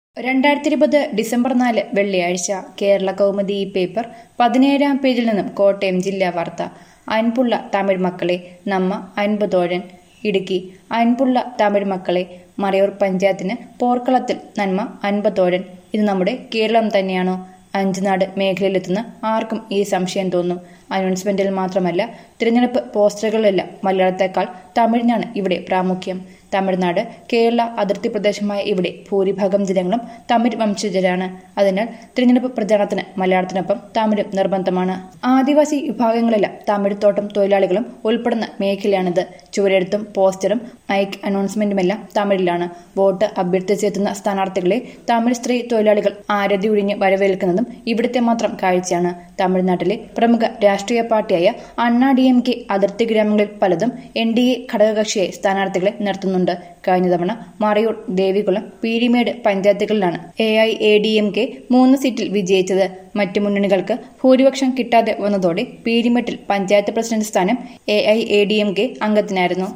രണ്ടായിരത്തി ഇരുപത് ഡിസംബർ നാല് വെള്ളിയാഴ്ച കേരള കൗമുദി ഈ പേപ്പർ പതിനേഴാം പേജിൽ നിന്നും കോട്ടയം ജില്ലാ വാർത്ത അൻപുള്ള തമിഴ് മക്കളെ നമ്മ അൻപതോഴൻ ഇടുക്കി അൻപുള്ള തമിഴ് മക്കളെ മറയൂർ പഞ്ചായത്തിന് പോർക്കളത്തിൽ നന്മ അൻപതോഴൻ ഇത് നമ്മുടെ കേരളം തന്നെയാണോ അഞ്ചുനാട് മേഖലയിലെത്തുന്ന ആർക്കും ഈ സംശയം തോന്നും അനൗൺസ്മെന്റിൽ മാത്രമല്ല തിരഞ്ഞെടുപ്പ് പോസ്റ്ററുകളിലെല്ലാം മലയാളത്തെക്കാൾ തമിഴിനാണ് ഇവിടെ പ്രാമുഖ്യം തമിഴ്നാട് കേരള അതിർത്തി പ്രദേശമായ ഇവിടെ ഭൂരിഭാഗം ജനങ്ങളും തമിഴ് വംശജരാണ് അതിനാൽ തിരഞ്ഞെടുപ്പ് പ്രചാരണത്തിന് മലയാളത്തിനൊപ്പം തമിഴും നിർബന്ധമാണ് ആദിവാസി വിഭാഗങ്ങളെല്ലാം തമിഴ് തോട്ടം തൊഴിലാളികളും ഉൾപ്പെടുന്ന മേഖലയാണിത് ചുവരെഴുത്തും പോസ്റ്ററും മൈക്ക് അനൗൺസ്മെന്റുമെല്ലാം തമിഴിലാണ് വോട്ട് അഭ്യർത്ഥിച്ചെത്തുന്ന സ്ഥാനാർത്ഥികളെ തമിഴ് സ്ത്രീ തൊഴിലാളികൾ ആരതി ഒഴിഞ്ഞ് വരവേൽക്കുന്നതും ഇവിടുത്തെ മാത്രം കാഴ്ചയാണ് തമിഴ്നാട്ടിലെ പ്രമുഖ രാഷ്ട്രീയ പാർട്ടിയായ അണ്ണാ ഡി എം കെ അതിർത്തി ഗ്രാമങ്ങളിൽ പലതും എൻ ഡി എ ഘടകകക്ഷിയായി സ്ഥാനാർത്ഥികളെ നിർത്തുന്നുണ്ട് കഴിഞ്ഞ തവണ മറയൂർ ദേവികുളം പീഴിമേട് പഞ്ചായത്തുകളിലാണ് A I A D M K മൂന്ന് സീറ്റിൽ വിജയിച്ചത് മറ്റു മുന്നണികൾക്ക് ഭൂരിപക്ഷം കിട്ടാതെ വന്നതോടെ പീഴിമേട്ടിൽ പഞ്ചായത്ത് പ്രസിഡന്റ് സ്ഥാനം A I A D M K അംഗത്തിനായിരുന്നു